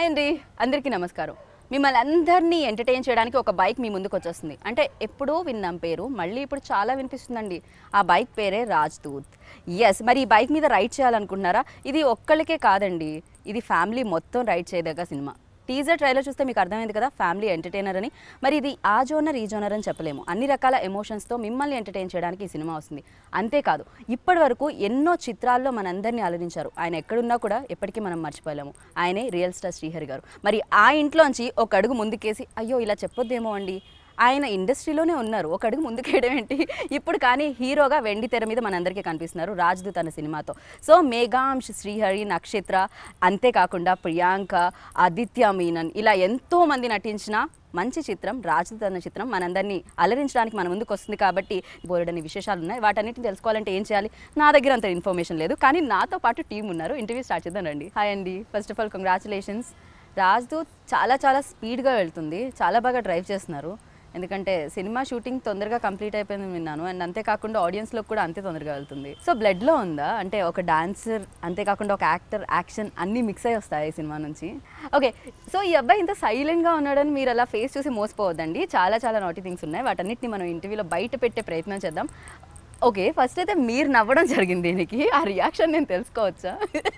అండి అందరికీ నమస్కారం మిమ్మల్ని అందరినీ ఎంటర్టైన్ చేయడానికి ఒక బైక్ మీ ముందుకు వచ్చేస్తుంది అంటే ఎప్పుడో విన్నాం పేరు మళ్ళీ ఇప్పుడు చాలా వినిపిస్తుందండి ఆ బైక్ పేరే రాజ్దూత్ ఎస్ మరి ఈ బైక్ మీద రైడ్ చేయాలనుకుంటున్నారా ఇది ఒక్కళ్ళకే కాదండి ఇది ఫ్యామిలీ మొత్తం రైడ్ చేయదగ్గ సినిమా టీజర్ ట్రైలర్ చూస్తే మీకు అర్థమైంది కదా ఫ్యామిలీ ఎంటర్టైనర్ అని మరి ఇది ఆ జోనర్ ఈ జోనర్ అని చెప్పలేము అన్ని రకాల ఎమోషన్స్తో మిమ్మల్ని ఎంటర్టైన్ చేయడానికి ఈ సినిమా వస్తుంది అంతేకాదు ఇప్పటి వరకు ఎన్నో చిత్రాల్లో మనందరినీ అలరించారు ఆయన ఎక్కడున్నా కూడా ఎప్పటికీ మనం మర్చిపోలేము ఆయనే రియల్ స్టార్ శ్రీహరి గారు మరి ఆ ఇంట్లోంచి ఒక అడుగు ముందుకేసి అయ్యో ఇలా చెప్పొద్దేమో అండి ఆయన ఇండస్ట్రీలోనే ఉన్నారు ఒక అడుగు ముందుకేయడం ఏంటి ఇప్పుడు కానీ హీరోగా వెండి తెర మీద మనందరికీ కనిపిస్తున్నారు రాజ్దూత్ అనే సినిమాతో సో మేఘాంశ్ శ్రీహరి నక్షత్ర అంతేకాకుండా ప్రియాంక ఆదిత్య మీనన్ ఇలా ఎంతో మంది నటించిన మంచి చిత్రం రాజ్దూత్ అనే చిత్రం మనందరినీ అలరించడానికి మన ముందుకు వస్తుంది కాబట్టి బోర్డని విశేషాలు ఉన్నాయి వాటన్నిటిని తెలుసుకోవాలంటే ఏం చేయాలి నా దగ్గర అంత ఇన్ఫర్మేషన్ లేదు కానీ నాతో పాటు టీం ఉన్నారు ఇంటర్వ్యూ స్టార్ట్ చేద్దాం రండి హాయ్ అండి first of all congratulations Rajdoot చాలా చాలా స్పీడ్గా వెళ్తుంది చాలా బాగా డ్రైవ్ చేస్తున్నారు ఎందుకంటే సినిమా షూటింగ్ తొందరగా కంప్లీట్ అయిపోయిందని విన్నాను అండ్ అంతేకాకుండా ఆడియన్స్లో కూడా అంతే తొందరగా వెళ్తుంది సో బ్లడ్లో ఉందా అంటే ఒక డాన్సర్ అంతేకాకుండా ఒక యాక్టర్ యాక్షన్ అన్నీ మిక్స్ అయ్యి వస్తాయి ఈ సినిమా నుంచి ఓకే సో ఈ అబ్బాయి ఇంత సైలెంట్గా ఉన్నాడని మీరు అలా ఫేస్ చూసి మోసపోవద్దండి చాలా చాలా నాటి థింగ్స్ ఉన్నాయి వాటన్నిటిని మనం ఇంటర్వ్యూలో బయట పెట్టే ప్రయత్నం చేద్దాం ఓకే ఫస్ట్ అయితే మీరు నవ్వడం జరిగింది దీనికి ఆ రియాక్షన్ నేను తెలుసుకోవచ్చా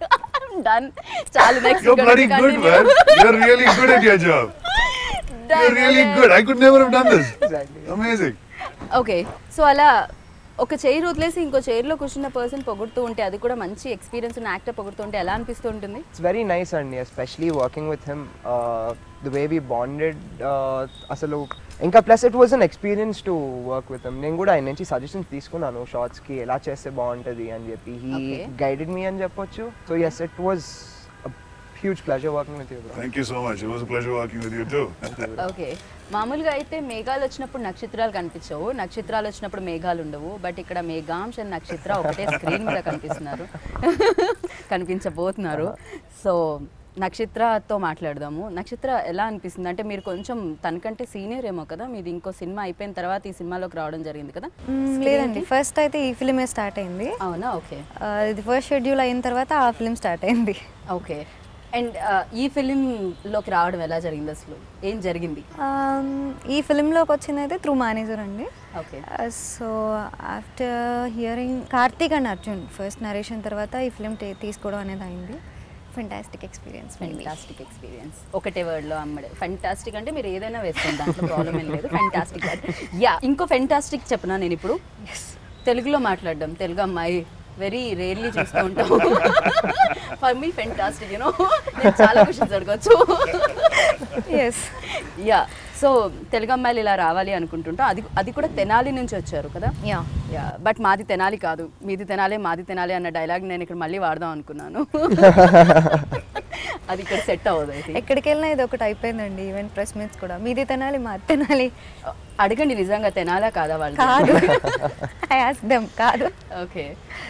డన్ చాలు next You're bloody good, man. You're really good at your job. You're really good. I could never have done this. Amazing. Okay so అలా ఒక చైర్ వదిలేసి ఇంకో చైర్లో కూర్చున్న పర్సన్ పొగుడుతూ ఉంటే అది కూడా మంచి ఎక్స్పీరియన్స్ ఉన్న యాక్టర్ పొగుడుతూ ఉంటే ఎలా అనిపిస్తూ ఉంటుంది It's very nice అండి especially working with him the way we bonded అసలు ఇంకా plus it was an experience to work with him నేను కూడా ఆయన నుంచి సజెషన్స్ తీసుకున్నాను షార్ట్స్కి ఎలా చేస్తే బాగుంటుంది అని చెప్పి హీ Okay. గైడెడ్ మీ అని చెప్పొచ్చు so yes it was huge pleasure working with you Thank you so much. It was a pleasure working with you too. Okay మామూలుగా అయితే మేఘాలు వచ్చినప్పుడు నక్షత్రాలు కనిపించవు నక్షత్రాలు వచ్చినప్పుడు మేఘాలు ఉండవు బట్ ఇక్కడ మేఘాంశ అండ్ నక్షత్ర ఒకటే స్క్రీన్ మీద కనిపిస్తున్నారు కనిపించబోతున్నారు సో నక్షత్రతో మాట్లాడదాము నక్షత్ర ఎలా అనిపిస్తుంది అంటే మీరు కొంచెం తనకంటే సీనియర్ ఏమో కదా మీది ఇంకో సినిమా అయిపోయిన తర్వాత ఈ సినిమాలోకి రావడం జరిగింది కదా మ్మ్, లేదండి ఫస్ట్ అయితే ఈ ఫిలిమే స్టార్ట్ అయింది అవునా ఓకే ఆ, ఇది ఫస్ట్ షెడ్యూల్ అయిన తర్వాత ఆ ఫిలిం స్టార్ట్ అయింది ఓకే అండ్ ఈ ఫిలింలోకి రావడం ఎలా జరిగింది అసలు ఏం జరిగింది ఆమ్, ఈ ఫిలింలోకి వచ్చింది అయితే త్రూ మేనేజర్ అండి okay so after hearing Karthik and Arjun first narration తర్వాత ఈ ఫిలిం తీసుకోవడం అనేది అయింది ఫెంటాస్టిక్ ఎక్స్పీరియన్స్ ఫెంటాస్టిక్ ఎక్స్పీరియన్స్ ఒకటే వర్డ్ లో అమ్మడే ఫెంటాస్టిక్ అంటే మీరు ఏదైనా వేసుకోండి దాంట్లో ప్రాబ్లం ఏం లేదు ఫెంటాస్టిక్ యా ఇంకో ఫెంటాస్టిక్ చెప్పనా నేను ఇప్పుడు తెలుగులో మాట్లాడడం తెలుగు అమ్మాయి వెరీ రేర్లీ చూస్తూ ఉంటాం ఫర్ మీ ఫెంటాస్టిక్ యూనో నేను చాలా క్వశ్చన్స్ అడగచ్చు ఎస్ యా సో తెలుగు అమ్మాయిలు ఇలా రావాలి అనుకుంటుంటాం అది అది కూడా తెనాలి నుంచి వచ్చారు కదా యా యా బట్ మాది తెనాలి కాదు మీది తెనాలే మాది తెనాలి అన్న డైలాగ్ నేను ఇక్కడ మళ్ళీ వాడదాం అనుకున్నాను అది ఇక్కడ సెట్ అవ్వదు అయితే ఎక్కడికి వెళ్ళినా ఇది ఒకటి అయిపోయిందండి ఈవెంట్ ప్రెస్ మీట్స్ కూడా మీది తినాలి మాది తినాలి అడగండి నిజంగా తెనాలా కాదా వాళ్ళు కాదు ఐ ఆస్ దెమ్ కాదు ఓకే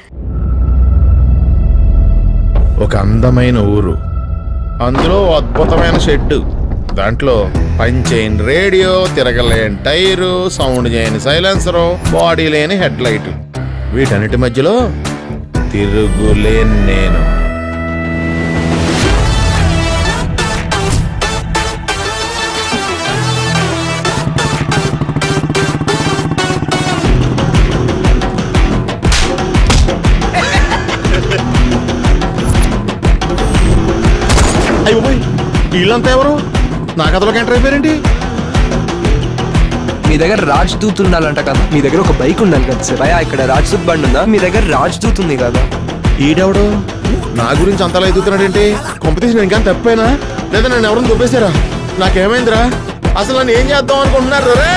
ఒక అందమైన ఊరు అందులో ఓ అద్భుతమైన షెడ్ దాంట్లో పనిచేయని రేడియో తిరగలేని టైరు సౌండ్ చేయని సైలెన్సరు బాడీ లేని హెడ్ లైట్ వీటన్నిటి మధ్యలో తిరుగులేని నేను అయ్యో పోయ్, వీళ్ళంతా ఎవరు నా కథలోకి ఎంటర్ అయిపోయారేంటి మీ దగ్గర రాజ్ దూత్ ఉండాలంట కదా మీ దగ్గర ఒక బైక్ ఉండాలి కదా సార్ అయ్యా ఇక్కడ రాజ్ దూత్ బండి ఉందా మీ దగ్గర రాజ్ దూత్ ఉంది కదా ఈడెవడు నా గురించి అంతలా ఎదుగుతున్నాడేంటి కొంపతీసి నేను ఇంకా తప్పైనా లేదా నన్ను ఎవరిని దుబ్బేశారా నాకేమైందిరా అసలు నన్ను ఏం చేద్దాం అనుకుంటున్నారు రే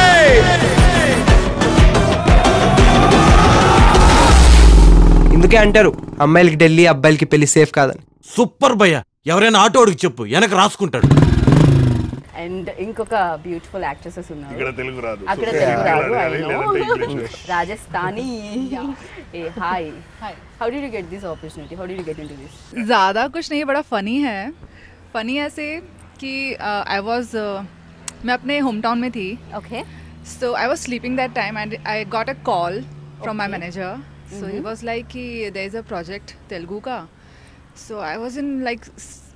ఇందుకే అంటారు అమ్మాయిలకి ఢిల్లీ అబ్బాయిలకి పెళ్లి సేఫ్ కాదని సూపర్ భయ్య ఎవరైనా ఆటోడికి చెప్పు వెనక రాసుకుంటాడు అండ్ ఇంకొక బ్యూటిఫుల్ యాక్ట్రెసెస్ ఇక్కడ ఉన్నారు తెలుగు రాదు అక్కడ So, తెలుగు రాదు తెలుగు I రాదు, know. లేదంటే English. Rajasthani a hi how did you get this opportunity how did you get into this ज़्यादा कुछ नहीं बड़ा फ़नी है फ़नी ऐसे कि आई वॉज मैं अपने होम टाउन में थी okay so I was sleeping that time and I got a call from my Okay. Manager so he was like कि there is a project Telugu का so I was in like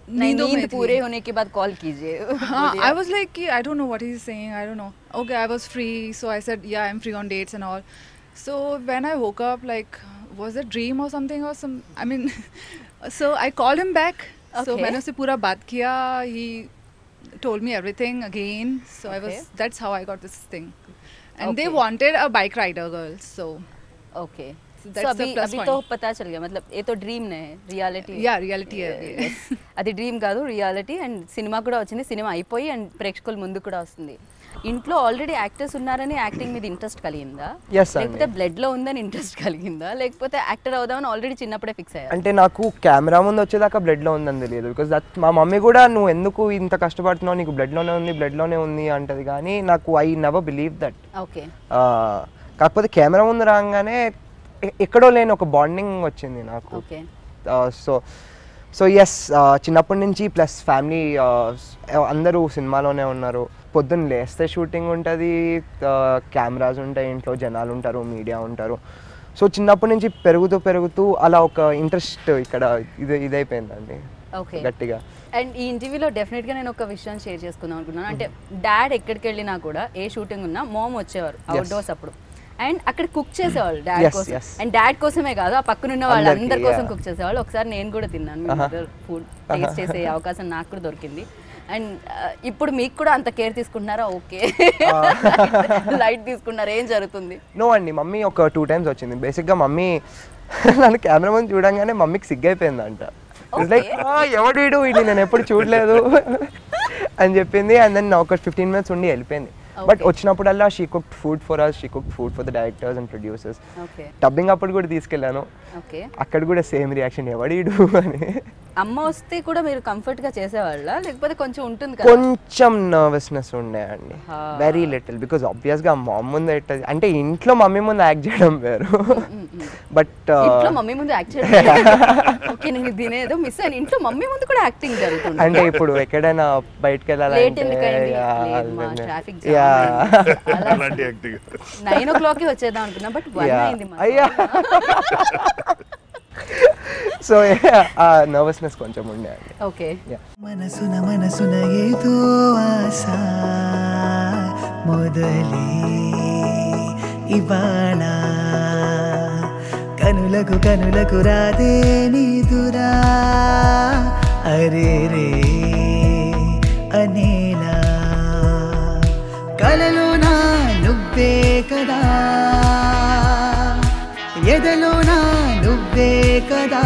नहीं नींदों में नींद थी। पूरे होने के बाद कॉल कीजिए हाँ, I was like, कि I don't know what he's saying. I don't know. Okay, I was free, so I said, yeah, I'm free on dates and all. So when I woke up, like, was it dream or something or some? I mean, so I called him back. So Okay. मैंने उससे पूरा बात किया. He told me everything again. So I Okay. was. That's how I got this thing. And they Okay. wanted a bike rider girl. So okay So so that's the अभी plus अभी point. तो पता चल गया मतलब ये तो dream నే రియాలిటీ yeah, reality है ये. అది డ్రీమ్ కాదు రియాలిటీ అండ్ సినిమా కూడా వచ్చింది సినిమా అయిపోయి అండ్ ప్రేక్షకుల ముందు కూడా వస్తుంది ఇంట్లో ఆల్రెడీ యాక్టర్స్ ఉన్నారని యాక్టింగ్ మీద ఇంట్రెస్ట్ కలిగిందా Yes, అండి. లేకపోతే బ్లడ్ లో ఉందని ఇంట్రెస్ట్ కలిగిందా లేకపోతే యాక్టర్ అవుదామని ఆల్రెడీ చిన్నప్పుడే ఫిక్స్ అయ్యారు అంటే నాకు కెమెరా ముందు వచ్చేదాకా బ్లడ్లో ఉందని తెలియదు బికాస్ దట్ మా మమ్మీ కూడా నువ్వు ఎందుకు ఇంత కష్టపడుతున్నావు నీకు బ్లడ్లోనే ఉంది బ్లడ్లోనే ఉంది అంటది కానీ నాకు I never believe that okay కాకపోతే కెమెరా ముందు రాగానే ఎ- ఎక్కడో లేని ఒక బాండింగ్ వచ్చింది నాకు ఓకే సో సో ఎస్ చిన్నప్పటి నుంచి ప్లస్ ఫ్యామిలీ అందరూ సినిమాలోనే ఉన్నారు పొద్దున్న లేస్తే షూటింగ్ ఉంటుంది కెమెరాస్ ఉంటాయి ఇంట్లో జనాలు ఉంటారు మీడియా ఉంటారు సో చిన్నప్పటి నుంచి పెరుగుతూ పెరుగుతూ అలా ఒక ఇంట్రెస్ట్ ఇక్కడ ఇది ఇదైపోయిందండి ఓకే గట్టిగా అండ్ ఈ ఇంటర్వ్యూలో డెఫినెట్గా నేను ఒక విషయం షేర్ చేసుకుందాం అనుకున్నాను అంటే డాడ్ ఎక్కడికి వెళ్ళినా కూడా ఏ షూటింగ్ ఉన్నా మోమ్ వచ్చేవారు అవుట్డోర్స్ అప్పుడు అండ్ అక్కడ కుక్ చేసేవాళ్ళు డాడ్ Yes, కోసం yes. అండ్ డాడ్ కోసమే కాదు ఆ పక్కన ఉన్న అందరికీ, వాళ్ళందరి కోసం yeah. కుక్ చేసేవాళ్ళు ఒకసారి నేను కూడా తిన్నాను మీ మదర్ ఫుడ్ టేస్ట్ చేసే అవకాశం నాకు కూడా దొరికింది అండ్ ఇప్పుడు మీకు కూడా అంత కేర్ తీసుకుంటున్నారా ఓకే లైట్ తీసుకున్నారా ఏం జరుగుతుంది నో అండి మమ్మీ ఒక టూ టైమ్స్ వచ్చింది బేసిక్గా మమ్మీ నన్ను కెమెరా ముందు చూడంగానే మమ్మీకి సిగ్గైపోయిందంట లైక్ ఎవడు వీడు వీడిని నేను ఎప్పుడు చూడలేదు అని చెప్పింది అండ్ దెన్ ఒక ఫిఫ్టీన్ మినిట్స్ ఉండి వెళ్ళిపోయింది బట్ Okay. వచ్చినప్పుడల్లా she cook food for us she cook food for the directors and producers okay dubbing అప్పుడు కూడా తీసుకెళ్ళాను ఓకే అక్కడ కూడా సేమ్ రియాక్షన్ ఎవడీడు అని అమ్మ వస్తే కూడా మీరు కంఫర్ట్ గా చేసేవాళ్ళ లేకపోతే కొంచెం ఉంటుంది కదా కొంచెం నర్వస్నెస్ ఉండే అండి Ah. వెరీ లిటిల్ బికాస్ ఆబ్వియస్గా మామ్ ముందు ఎట్ట అంటే ఇంట్లో మమ్మీ ముందు యాక్ట్ చేయడం వేరు బట్ ఇంట్లో మమ్మీ ముందు యాక్ట్ చేయడం ఓకే నేను దీనేదో మిస్ అయ్యాను ఇంట్లో మమ్మీ ముందు కూడా యాక్టింగ్ జరుగుతుంది అంటే ఇప్పుడు ఎక్కడైనా బయటకు లేట్ ఎందుకైంది లేదు మా ట్రాఫిక్ అలాంటి యాక్టింగ్ నైన్ ఓ క్లాక్ వచ్చేద్దాం అనుకున్నా బట్ వన్ అయింది మా అయ్యా సో ఆ నర్వస్నెస్ కొంచెం ఉండే అండి ఓకే మనసున మనసున ఏదో ఆశ మొదలే ఇవాళ కనులకు కనులకు రాదే నీదురా అరే రే అనేలా కలలోనా నువ్వే కదా ఎదలోనా నువ్వే కదా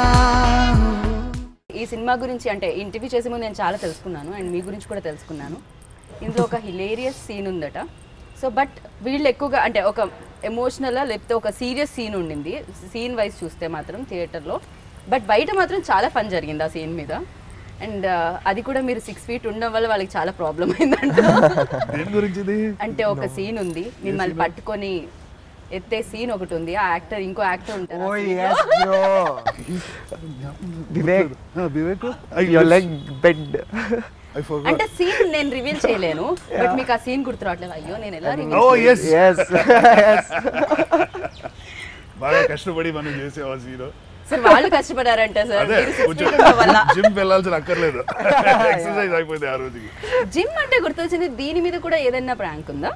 ఈ సినిమా గురించి అంటే ఇంటర్వ్యూ చేసే ముందు నేను చాలా తెలుసుకున్నాను అండ్ మీ గురించి కూడా తెలుసుకున్నాను ఇందులో ఒక హిలేరియస్ సీన్ ఉందట సో బట్ వీళ్ళు ఎక్కువగా అంటే ఒక ఎమోషనల్ లేకపోతే ఒక సీరియస్ సీన్ ఉండింది సీన్ వైజ్ చూస్తే మాత్రం థియేటర్లో బట్ బయట మాత్రం చాలా ఫన్ జరిగింది ఆ సీన్ మీద అండ్ అది కూడా మీరు సిక్స్ ఫీట్ ఉండడం వల్ల వాళ్ళకి చాలా ప్రాబ్లం అయిందంట దేని గురించి ఇది అంటే ఒక సీన్ ఉంది మిమ్మల్ని పట్టుకొని ఎత్తే సీన్ ఒకటి ఉంది ఆ యాక్టర్ ఇంకో యాక్టర్ ఉంటారు ఓ ఆ scene లో. ఎస్ బ్రో వివేక్ ఆ, Vivek your like bed I forgot అంటే సీన్ నేను రివీల్ చేయలేను బట్ మీకు ఆ సీన్ గుర్తు రావట్లేదు అయ్యో నేను ఎలా ఓ రివీల్ ఎస్ ఎస్ ఎస్ బాగా కష్టపడి మనం చేసే ఆ సీన్ సార్ వాళ్ళు కష్టపడారంట సార్ అదే మీరు six కొంచెం feet ఉండడం వల్ల జిమ్ వెళ్ళాల్సిన అక్కర్లేదు ఎక్సర్సైజ్ అయిపోయింది ఆ రోజుకి జిమ్ అంటే గుర్తొచ్చింది దీని మీద కూడా ఏదైనా ప్రాంక్ ఉందా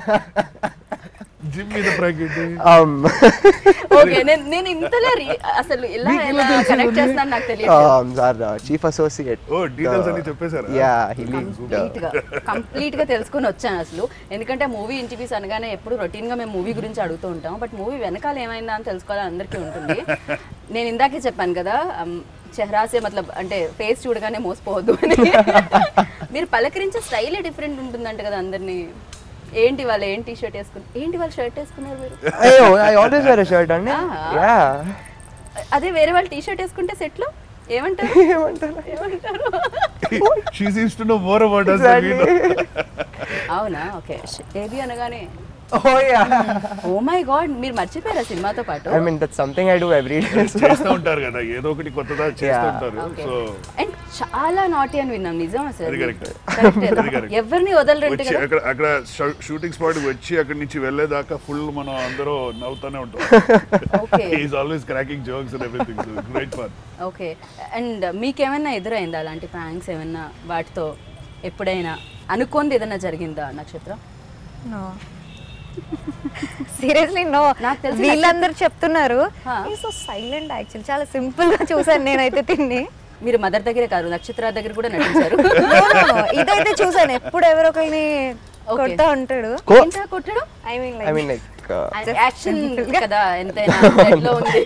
జిమ్ మీద ప్రాకెట్ um ఓకే నేను నేను ఇంతలో రి- అసలు ఎలా మీకు ఎలా ఎలా తెలిసింది కనెక్ట్ అది? చేస్తున్నాను నాకు తెలియదు um సార్ చీఫ్ అసోసియేట్ ఓ డీటెయిల్స్ అన్ని చెప్పేశారా యా హి కంప్లీట్ గా కంప్లీట్ గా తెలుసుకొని వచ్చాను అసలు ఎందుకంటే మూవీ ఇంటర్వ్యూస్ అనగానే ఎప్పుడు రొటీన్ గా మేము మూవీ గురించి అడుగుతూ ఉంటాం బట్ మూవీ వెనకాల ఏమైందా అని తెలుసుకోవాలని అందరికీ ఉంటుంది నేను ఇందాకే చెప్పాను కదా అమ్, చెహరాసే మతలబ్ అంటే ఫేస్ చూడగానే మోసపోవద్దు అని మీరు పలకరించే స్టైలే డిఫరెంట్ ఉంటుందంట కదా అందరినీ ఏంటి వాళ్ళు ఏం టీ షర్ట్ వేసుకున్నారు ఏంటి వాళ్ళు షర్ట్ వేసుకున్నారు మీరు అయ్యో ఐ ఆల్వేస్ వేర్ షర్ట్ అండి ఆహా. యా అదే వేరే వాళ్ళు టీ షర్ట్ వేసుకుంటే సెట్లో ఏమంటారు ఏమంటారు ఏమంటారు she seems to know more about us than we know. అవునా ఓకే ఏబి అనగానే Oh yeah. Oh my God మీరు మర్చిపోయారా సినిమాతో పాటు I mean that's something I do every day. so- చేస్తూ ఉంటారు కదా ఏదో ఒకటి కొత్తదా చేస్తూ Yeah. ఉంటారు Okay. సో అండ్ చాలా నాటి అని విన్నాం నిజం అసలు అది correct. Correct ఏనా? అది correct. ఎవరిని వదలరంట వచ్చి కదా అక్కడ అక్కడ షూటింగ్ స్పాట్ వచ్చి అక్కడి నుంచి వెళ్ళేదాకా ఫుల్ మనం అందరూ నవ్వుతూనే ఉంటాం Okay. Is always cracking jokes and everything great fun okay and మీకేమైనా ఎదురైందా అలాంటి ప్రాంక్స్ ఏమైనా వాటితో ఎప్పుడైనా అనుకోంది ఏదైనా జరిగిందా నక్షత్రం నో సీరియస్లీ నో నాకు తెలిసి వీళ్ళందరూ చెప్తున్నారు Huh. సో సైలెంట్ యాక్చువల్ చాలా సింపుల్ గా చూసాను నేనైతే తిని మీరు మదర్ దగ్గరే కాదు నక్షత్ర దగ్గర కూడా నటించారు No, no, no. ఇదైతే చూసాను ఎప్పుడు ఎవరో ఒకరిని Okay. కొడతా ఉంటాడు ఏంటా కొట్టడం I mean I mean like uh, action కదా ఎంతైనా Dead లో ఉంది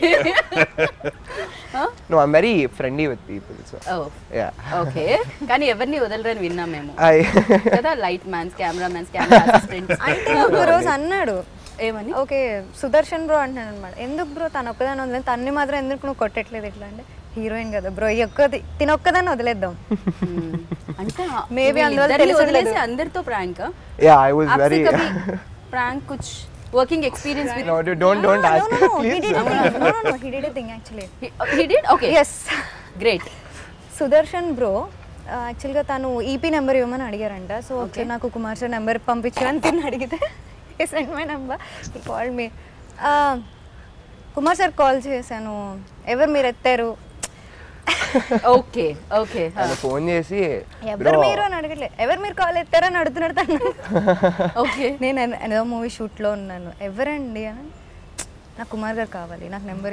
no, I'm very friendly with people. So yeah. Okay కానీ ఎవరిని వదలరని విన్నాం మేము I కదా light mans camera mans camera assistants అంటే ఒక రోజు అన్నాడు ఏమని ఓకే సుదర్శన్ బ్రో అంటున్నాడు అనమాట ఎందుకు బ్రో తను ఒక్కదాని వదిలేదు తన్ని మాత్రం ఎందుకు నువ్వు కొట్టట్లేదు ఇట్లా అంటే హీరోయిన్ కదా బ్రో ఈ ఒక్కది తిన ఒక్కదాన్ని వదిలేద్దాం Hmm. అంటే Maybe అందువల్ల వీళ్ళిద్దరిని తెలిసలేదు. వదిలేసి అందరితో ప్రాంక్ yeah, I was आपसे very. कभी प्रैंक कुछ working experience with no, dude, don't don't No, ask no, me, no, he please. did a thing. No, no, no, he did a thing actually. he, he did okay Yes. great Sudarshan bro యాక్చువల్గా తను EP number ఇవ్వమని అడిగారంట so ఒకసారి నాకు Kumar sir number పంపించు అని తిని అడిగితే send my number call me Kumar sir call చేశాను ఎవరు మీరు ఎత్తారు ఓకే ఓకే ఆయన ఫోన్ చేసి ఎవరు మీరు అని అడగట్లే ఎవరు మీరు కాల్ ఎత్తారు అని అడుగుతున్నాడు తను ఓకే నేను ఎన్- ఏదో మూవీ షూట్లో ఉన్నాను ఎవరండి అని నాకు కుమార్ గారు కావాలి నాకు నెంబర్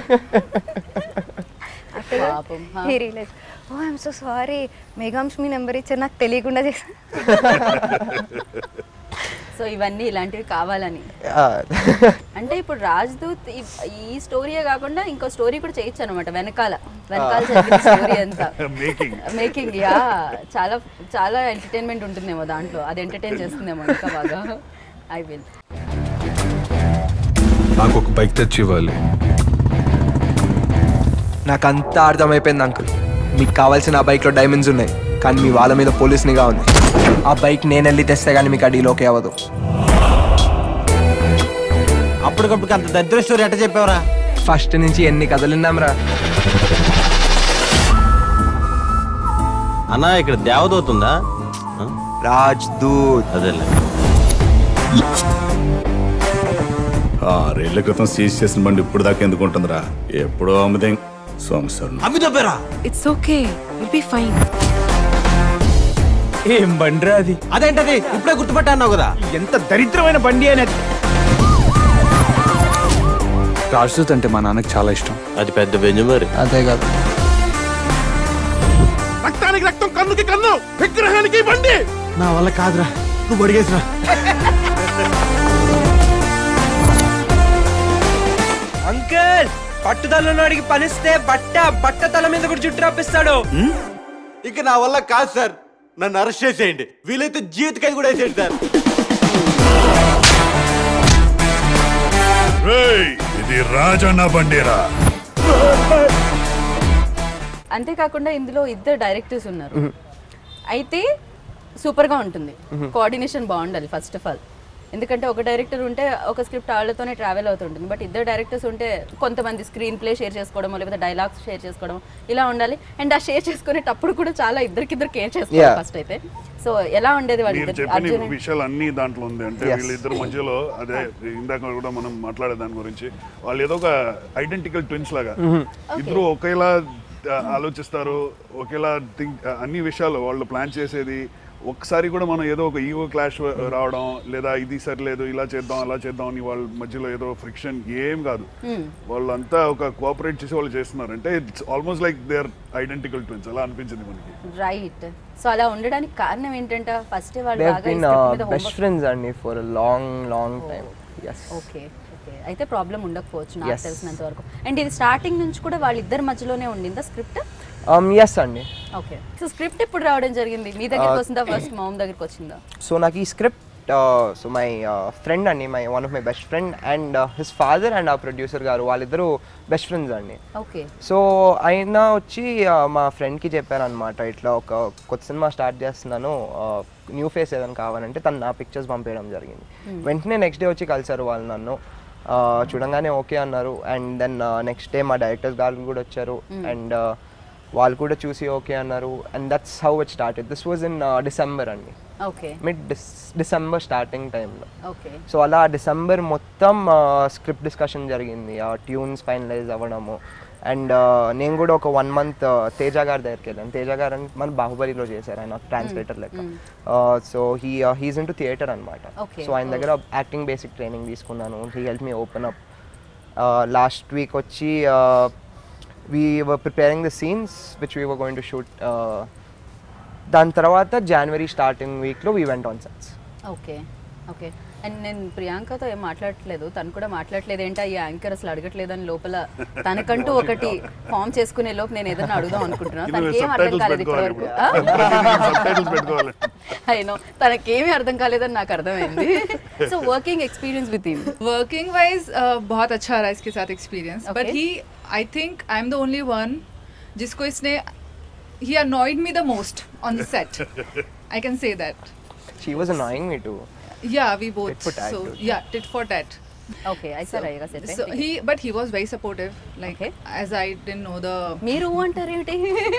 పాపం, huh? Realize oh I'm so sorry Meghansh మీ నెంబర్ ఇచ్చారు నాకు తెలియకుండా చేశాను సో ఇవన్నీ ఇలాంటివి కావాలని yeah. అంటే ఇప్పుడు రాజ్దూత్ ఈ- ఈ స్టోరీయే కాకుండా ఇంకో స్టోరీ కూడా చేయొచ్చు అనమాట వెనకాల వెనకాల జరిగిన స్టోరీ అంతా మేకింగ్ మేకింగ్ యా చాలా చాలా ఎంటర్టైన్మెంట్ ఉంటుందేమో దాంట్లో అది ఎంటర్టైన్ చేస్తుందేమో ఇంకా బాగా ఐ విల్ నాకు ఒక బైక్ తెచ్చి ఇవ్వాలి నాకు అంతా అర్థమైపోయింది అంకుల్ మీకు కావాల్సిన ఆ బైక్లో డైమండ్స్ ఉన్నాయి కానీ మీ వాళ్ళ మీద పోలీస్ నిఘా ఉంది ఆ బైక్ నేను వెళ్ళి తెస్తే కానీ మీకు ఆ డీల్ ఓకే అవ్వదు అప్పటికప్పుడు అంత దరిద్ర స్టోరీ ఎట్ట చెప్పావరా ఫస్ట్ నుంచి ఎన్ని కథలు విన్నాంరా అన్నా ఇక్కడ దేవదూత ఉందా ఆ? రాజ్ దూత్ అదేలే ఆరేళ్ల క్రితం సీజ్ చేసిన బండి ఇప్పుడు దాకా ఎందుకు ఉంటుందిరా ఎప్పుడో అమ్మదే సంవత్సరం అమ్మి దొబ్బేరా it's okay will be fine ఏం బండిరా అది అదేంటది ఇప్పుడే గుర్తుపట్టా అన్నావు కదా ఎంత దరిద్రమైన బండి అనేది రాజదూత్ అంటే మా నాన్నకి చాలా ఇష్టం అది పెద్ద బెంజు మరి అదే కాదు రక్తానికి రక్తం కన్నుకి కన్ను విగ్రహానికి బండి నా వల్ల కాదురా నువ్వు అడిగేసిరా అంకుల్ పట్టుదలను అడిగి పనిస్తే బట్ట బట్ట తల మీద కూడా జుట్టు రాపిస్తాడు ఇక నా వల్ల కాదు సార్ నన్ను అరెస్ట్ చేసేయండి వీలైతే జీవితకై కూడా వేసేయండి సార్ ఇది రాజన్న బండిరా అంతేకాకుండా ఇందులో ఇద్దరు డైరెక్టర్స్ ఉన్నారు అయితే సూపర్గా ఉంటుంది కోఆర్డినేషన్ బాగుండాలి ఫస్ట్ ఆఫ్ ఆల్ ఎందుకంటే ఒక డైరెక్టర్ ఉంటే ఒక స్క్రిప్ట్ వాళ్ళతోనే ట్రావెల్ అవుతుంటుంది బట్ ఇద్దరు డైరెక్టర్స్ ఉంటే కొంతమంది స్క్రీన్ ప్లే షేర్ చేసుకోవడం లేకపోతే డైలాగ్స్ షేర్ చేసుకోవడం ఇలా ఉండాలి అండ్ ఆ షేర్ చేసుకునేటప్పుడు కూడా చాలా ఇద్దరికిద్దరు కేర్ చేసుకోవాలి Yeah. ఫస్ట్ అయితే సో ఎలా ఉండేది మీరు వాళ్ళిద్దరు చెప్పిన అర్జున్ and- విషయాలు అన్ని దాంట్లో ఉంది అంటే Yes. వీళ్ళిద్దరు మధ్యలో అదే ఇందాక కూడా మనం మాట్లాడే దాని గురించి వాళ్ళు ఏదో ఒక ఐడెంటికల్ ట్విన్స్ లాగా ఇద్దరు ఒకేలా ఆ, ఆలోచిస్తారు ఒకేలా థింక్ అన్ని విషయాలు వాళ్ళు ప్లాన్ చేసేది ఒక్కసారి కూడా మనం ఏదో ఒక ఈగో క్లాష్ రావడం లేదా ఇది సరిలేదు ఇలా చేద్దాం అలా చేద్దాం అని వాళ్ళ మధ్యలో ఏదో ఫ్రిక్షన్ ఏం కాదు వాళ్ళంతా ఒక కోఆపరేట్ చేసి వాళ్ళు చేస్తున్నారు అంటే it's almost like they are identical twins అలా అనిపించింది మనకి రైట్ సో అలా ఉండడానికి కారణం ఏంటంట ఫస్ట్ వాళ్ళు They've బాగా ఈ been script uh, మీద best homework- friends అండి for a long, long time. Yes. Okay okay అయితే ప్రాబ్లం ఉండకపోవచ్చు నాకు Yes. తెలిసినంత వరకు అండ్ ఇది స్టార్టింగ్ నుంచి కూడా వాళ్ళిద్దరి మధ్యలోనే ఉండిందా స్క్రిప్ట్ Um, yes అండి ఓకే సో స్క్రిప్ట్ ఇప్పుడు రావడం జరిగింది మీ దగ్గరికి వచ్చిందా ఫస్ట్ మామ్ దగ్గరికి వచ్చిందా సో నాకు ఈ స్క్రిప్ట్ సో మై ఫ్రెండ్ అండి my one of my best friend and his father and ఆ ప్రొడ్యూసర్ గారు వాళ్ళిద్దరూ బెస్ట్ ఫ్రెండ్స్ అండి ఓకే సో ఆయన వచ్చి ఆ, మా ఫ్రెండ్కి చెప్పారనమాట ఇట్లా ఒక కొత్త సినిమా స్టార్ట్ చేస్తున్నాను న్యూ ఫేస్ ఏదైనా కావాలంటే తను నా పిక్చర్స్ పంపించడం జరిగింది Hmm. వెంటనే నెక్స్ట్ డే వచ్చి కలిసారు వాళ్ళు నన్ను ఆ, చూడంగానే ఓకే అన్నారు అండ్ దెన్ నెక్స్ట్ డే మా డైరెక్టర్స్ గారు కూడా వచ్చారు Hmm. అండ్ వాళ్ళు కూడా చూసి ఓకే అన్నారు and that's how it started this was in December అండి ఓకే మిడ్ డిసెంబర్ స్టార్టింగ్ టైంలో ఓకే సో అలా డిసెంబర్ మొత్తం స్క్రిప్ట్ డిస్కషన్ జరిగింది ఆ ట్యూన్స్ ఫైనలైజ్ అవ్వడము అండ్ నేను కూడా ఒక వన్ మంత్ తేజ గారి దగ్గరికి వెళ్ళాను తేజ గారు అని మన బాహుబలిలో చేశారు ఆయన ట్రాన్స్లేటర్ లెక్క Mm. So he he's into theater అనమాట Okay. సో ఆయన దగ్గర యాక్టింగ్ బేసిక్ ట్రైనింగ్ తీసుకున్నాను he help me open up last week వచ్చి we were preparing the scenes which we were going to shoot దాని తర్వాత జనవరి starting వీక్లో we went on sets okay okay and నేను ప్రియాంకతో ఏం మాట్లాడట్లేదు తను కూడా మాట్లాడట్లేదు ఏంటో ఈ యాంకర్ అసలు అడగట్లేదని లోపల తనకంటూ ఒకటి ఫామ్ చేసుకునే లోపు నేను ఏదైనా అడుగుదాం అనుకుంటున్నాను తనకి ఏం అర్థం కాలేదు ఇప్పటి వరకు సబ్టైటిల్స్ పెట్టుకోవాలి అయినో తనకేమీ అర్థం కాలేదని నాకు అర్థమైంది so working experience with him working wise बहुत अच्छा रहा इसके साथ experience but Okay. He I think I am the only one जिसको इसने ही annoyed me the most on the set I can say that she was annoying me to yeah we both Tit for tat, so dude. yeah tit for tat okay ఐసా రైగా set so he but he was very supportive like as i didn't know the మీరు అంటారేమిటి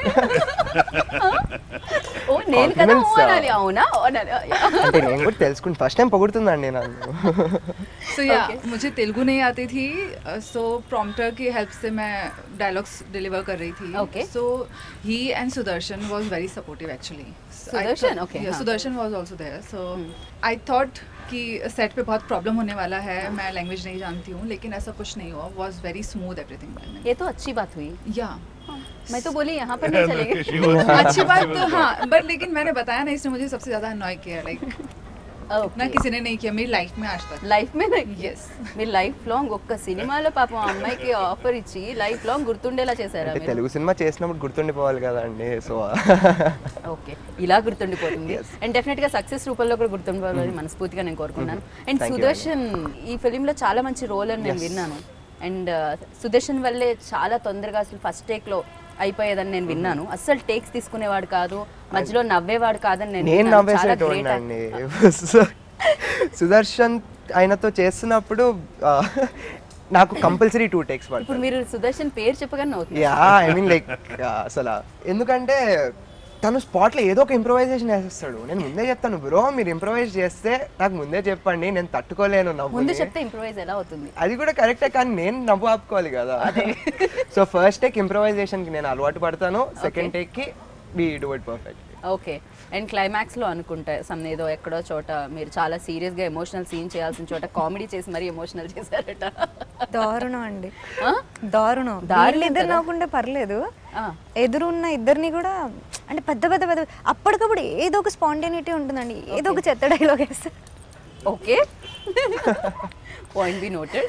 ఓ నేను కదా Compliments, ఓ అనాలి అవునా ఓ అనాలి అంటే నేను కూడా తెలుసుకుని ఫస్ట్ టైం పొగుడుతుందండి నన్ను so yeah मुझे तेलुगु नहीं आती थी सो प्रॉम्प्टर की हेल्प से मैं डायलॉग्स डिलीवर कर रही थी Okay. so he and sudarshan was very supportive actually So I Sudarshan? thought- Okay, yeah, हाँ. sudarshan was also there so i thought कि सेट पे बहुत प्रॉब्लम होने वाला है मैं लैंग्वेज नहीं जानती हूँ लेकिन ऐसा कुछ नहीं हुआ वॉज वेरी स्मूथ एवरीथिंग ये तो अच्छी बात हुई या मैं तो बोली यहाँ पर नहीं चलेगी अच्छी बात तो हाँ बट लेकिन मैंने बताया ना इसने मुझे सबसे ज्यादा अनॉय किया लाइक ना किसी ने नहीं किया मेरी लाइफ में आज तक లైఫ్ మీద Yes. మీరు లైఫ్ లాంగ్ ఒక్క సినిమాలో పాపం ఆ అమ్మాయికి ఆఫర్ ఇచ్చి లైఫ్ లాంగ్ గుర్తుండేలా చేశారా అంటే మీరు తెలుగు సినిమా చేసినప్పుడు గుర్తుండిపోవాలి కదండి సో ఓకే ఇలా గుర్తుండిపోతుంది అండ్ డెఫినెట్ గా సక్సెస్ రూపంలో కూడా గుర్తుండిపోవాలని మనస్ఫూర్తిగా నేను కోరుకున్నాను అండ్ Thank you, సుదర్శన్ ఈ ఫిలిం లో చాలా మంచి రోల్ అని నేను Yes. విన్నాను అండ్ సుదర్శన్ వల్లే చాలా తొందరగా అసలు ఫస్ట్ టేక్ లో అయిపోయేదని నేను విన్నాను అస్సలు టేక్స్ తీసుకునేవాడు కాదు మధ్యలో నవ్వేవాడు కాదని నేను నేను విన్నాను. చాలా great నవ్వేసేటోడినండి సు- సుదర్శన్ ఆయనతో చేస్తున్నప్పుడు ఆ, నాకు కంపల్సరీ టూ టేక్స్ ఇప్పుడు పడతాయి మీరు సుదర్శన్ పేరు చెప్పగానే నవ్వుతున్నారు యా ఐ మీన్ లైక్ అసలు ఎందుకంటే తను స్పాట్లో ఏదో ఒక ఇంప్రొవైజేషన్ వేసేస్తాడు నేను ముందే చెప్తాను బ్రో మీరు ఇంప్రొవైజ్ చేస్తే నాకు ముందే చెప్పండి నేను తట్టుకోలేను ముందు నవ్వు చెప్తే ఇంప్రూవైజ్ ఎలా అవుతుంది అది కూడా కరెక్టే కానీ నేను నవ్వు ఆపుకోవాలి కదా సో ఫస్ట్ టేక్ ఇంప్రొవైజేషన్కి నేను అలవాటు పడతాను సెకండ్ టేక్కి we do it perfect okay and climax లో అనుకుంటా సమ్ ఏదో ఎక్కడో చోట మీరు చాలా సీరియస్ గా ఎమోషనల్ సీన్ చేయాల్సిన చోట కామెడీ చేసి మరీ ఎమోషనల్ చేశారట దారుణం అండి ఆ? దారుణం దారుణం ఇద్దరు కదా? నవ్వుకుంటే పర్లేదు ఆ. ఎదురున్న ఇద్దరిని కూడా అంటే పెద్ద పెద్ద పెద్ద అప్పటికప్పుడు ఏదో ఒక స్పాంటేనిటీ ఉంటుందండి ఏదో ఒక చెత్త డైలాగ్ వేస్తారు okay point be noted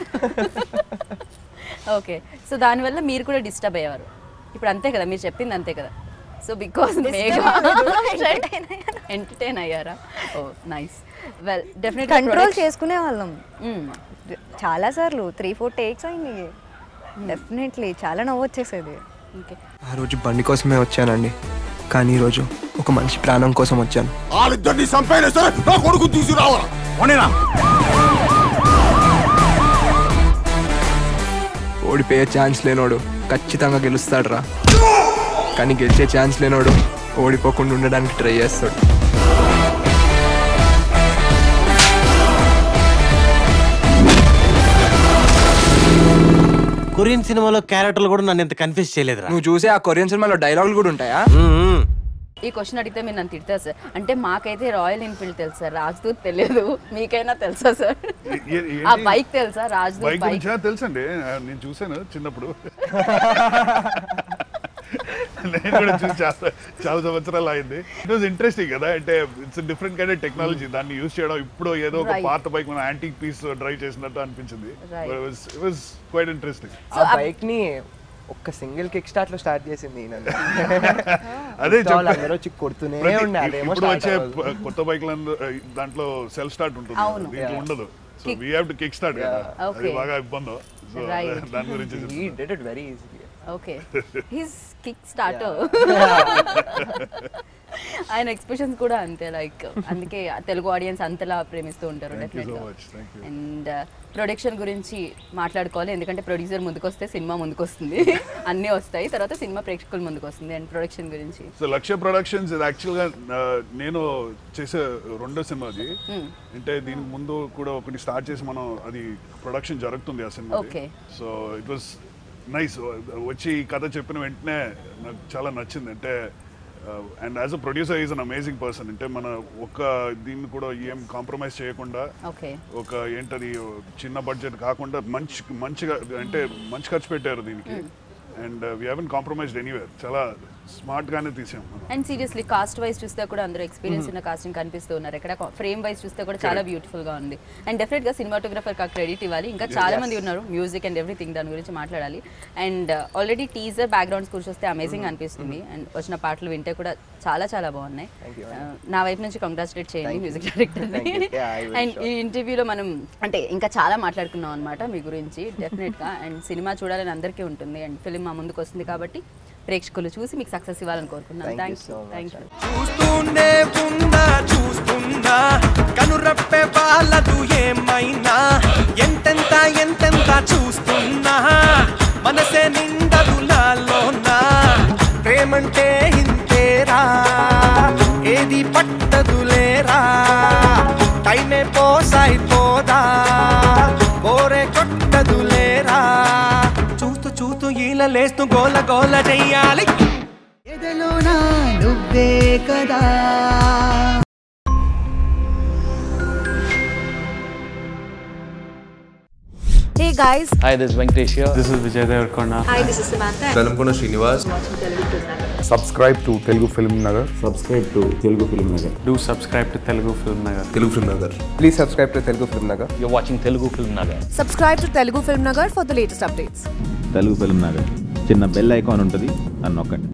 okay so దానివల్ల మీరు కూడా డిస్టర్బ్ అయ్యేవారు ఇప్పుడు అంతే కదా మీరు చెప్పింది అంతే కదా సో బికాస్ మేఘా ఎంటర్టైన్ అయ్యారా oh nice well definite control చేసుకునే వాళ్ళం చాలా సార్లు త్రీ ఫోర్ టేక్స్ అయింది డెఫినెట్లీ చాలా నవ్వు వచ్చేసేది ఓకే ఆ రోజు బండి కోసమే వచ్చానండి కానీ ఈరోజు ఒక మనిషి ప్రాణం కోసం వచ్చాను వాళ్ళిద్దరిని చంపైనా సరే నా కొడుకు తీసుకురావాలా పోనీనా ఓడిపోయే ఛాన్స్ లేనోడు ఖచ్చితంగా గెలుస్తాడు రా కానీ గెలిచే ఛాన్స్ లేనోడు ఓడిపోకుండా ఉండడానికి ట్రై చేస్తాడు కొరియన్ సినిమాలో క్యారెక్టర్లు కూడా నన్ను ఇంత కన్ఫ్యూజ్ చేయలేదురా నువ్వు చూసే ఆ కొరియన్ సినిమాలో డైలాగులు కూడా ఉంటాయా ఈ క్వశ్చన్ అడిగితే మీరు నన్ను తిడతారు సార్ అంటే మాకైతే రాయల్ ఎన్ఫీల్డ్ తెలుసు సార్ రాజ్దూత్ తెలియదు మీకైనా తెలుసా సార్ ఏ- ఏంటి? ఆ బైక్ తెలుసా రాజ్దూత్ బైక్ బైక్ గురించి తెలుసండి నేను చూసాను చిన్నప్పుడు నేను కూడా చూసి చాలా చాలా సంవత్సరాలు అయింది ఇట్ వాజ్ ఇంట్రెస్టింగ్ కదా అంటే ఇట్స్ డిఫరెంట్ కైండ్ టెక్నాలజీ దాన్ని యూజ్ చేయడం ఇప్పుడు ఏదో ఒక Right. పాత బైక్ మన యాంటిక్ పీస్ డ్రైవ్ చేసినట్టు అనిపించింది Right. It was quite interesting ఆ బైక్ ని ఒక్క సింగిల్ కిక్ స్టార్ట్ లో స్టార్ట్ చేసింది ఈయన. అదే మిగతా వాళ్ళు చెప్పా. అందరూ వచ్చి కొడుతూనే ప్రతి- ఉండే అదేమో ఇప్పుడు start వచ్చే అవ్వదు. ప- కొత్త బైక్లు దాంట్లో సెల్ఫ్ స్టార్ట్ ఉంటుంది అవును. దీంట్లో Yeah. ఉండదు so Kick. We have to kick start కదా అది Okay. బాగా ఇబ్బంది సో Right. దాని గురించి He చెప్తున్నా. did it very easily. Okay his kick starter ఆయన ఎక్స్ప్రెషన్స్ కూడా అంతే లైక్ అందుకే తెలుగు ఆడియన్స్ అంతలా ప్రేమిస్తూ ఉంటారు Thank you so డెఫినెట్గా much. Thank you. And production గురించి మాట్లాడుకోవాలి ఎందుకంటే ప్రొడ్యూసర్ ముందుకు వస్తే సినిమా ముందుకు వస్తుంది అన్నీ వస్తాయి తర్వాత సినిమా ప్రేక్షకుల ముందుకు వస్తుంది అండ్ ప్రొడక్షన్ గురించి సో లక్ష్య ప్రొడక్షన్స్ ఇది యాక్చువల్గా నేను చేసే రెండో సినిమా అది Hmm. అంటే దీనికి ముందు కూడా ఒకటి స్టార్ట్ చేసి మనం అది ప్రొడక్షన్ జరుగుతుంది ఆ సినిమా Okay. So it was nice వచ్చి ఈ కథ చెప్పిన వెంటనే నాకు చాలా నచ్చింది అంటే and as a producer is an amazing person అంటే మన ఒక్క దీన్ని కూడా ఏం కాంప్రమైజ్ చేయకుండా ఓకే ఒక ఏంటది చిన్న బడ్జెట్ కాకుండా మంచి మంచిగా అంటే మంచి ఖర్చు పెట్టారు దీనికి and we haven't compromised anywhere చాలా స్మార్ట్ గానే తీసాం మనం అండ్ సీరియస్లీ కాస్ట్ వైజ్ చూస్తే కూడా అందరూ ఎక్స్పీరియన్స్ ఉన్న కాస్టింగ్ కనిపిస్తూ ఉన్నారు ఎక్కడ ఫ్రేమ్ వైజ్ చూస్తే కూడా చాలా బ్యూటిఫుల్ గా ఉంది అండ్ డెఫినెట్ గా సినిమాటోగ్రఫర్ కా క్రెడిట్ ఇవ్వాలి ఇంకా చాలా మంది ఉన్నారు మ్యూజిక్ అండ్ ఎవ్రీథింగ్ దాని గురించి మాట్లాడాలి అండ్ ఆల్రెడీ టీజర్ బ్యాక్గ్రౌండ్స్ గురించి వస్తే అమేజింగ్ అనిపిస్తుంది అండ్ వచ్చిన పాటలు వింటే కూడా చాలా చాలా బాగున్నాయి Thank you. Uh, నా వైపు నుంచి కంగ్రాచులేట్ చేయండి Thank you. Music director Thank you. Yeah, I will and sure. ఈ ఇంటర్వ్యూలో మనం అంటే ఇంకా చాలా మాట్లాడుకున్నాం అనమాట మీ గురించి డెఫినెట్ గా అండ్ సినిమా చూడాలని అందరికీ ఉంటుంది అండ్ ఫిలిం మా ముందుకు వస్తుంది కాబట్టి ప్రేక్షకులు చూసి మీకు సక్సెస్ ఇవ్వాలని కోరుకున్నాను Thank you thank you so much. Thank you చూస్తూనే ఉన్నా చూస్తున్నా కనురప్పే వాళ్ళదు ఏమైనా ఎంతెంత ఎంతెంత చూస్తున్నా మనసే నిండదు నాలోనా ప్రేమంటే ఇంతేరా ఏది పట్టదులేరా టైమే పోసాయిపోదా బోరే కొట్టదులేరా చూస్తూ చూస్తూ ఈల లేస్తూ గోల గోల చెయ్యాలి ఎదలోనా నువ్వే కదా Hey guys, Hi, this is Venkatesh here. This is Vijay Devarkonda. hi, this is Samantha. Velankonda Srinivas subscribe to Telugu Film Nagar subscribe to Telugu Film Nagar Do subscribe to Telugu Film Nagar. Telugu Film Nagar Please subscribe to Telugu Film Nagar. You're watching Telugu Film Nagar. Subscribe to Telugu Film Nagar for the latest updates. Telugu Film Nagar చిన్న bell icon ఉంటుంది అని నొక్కండి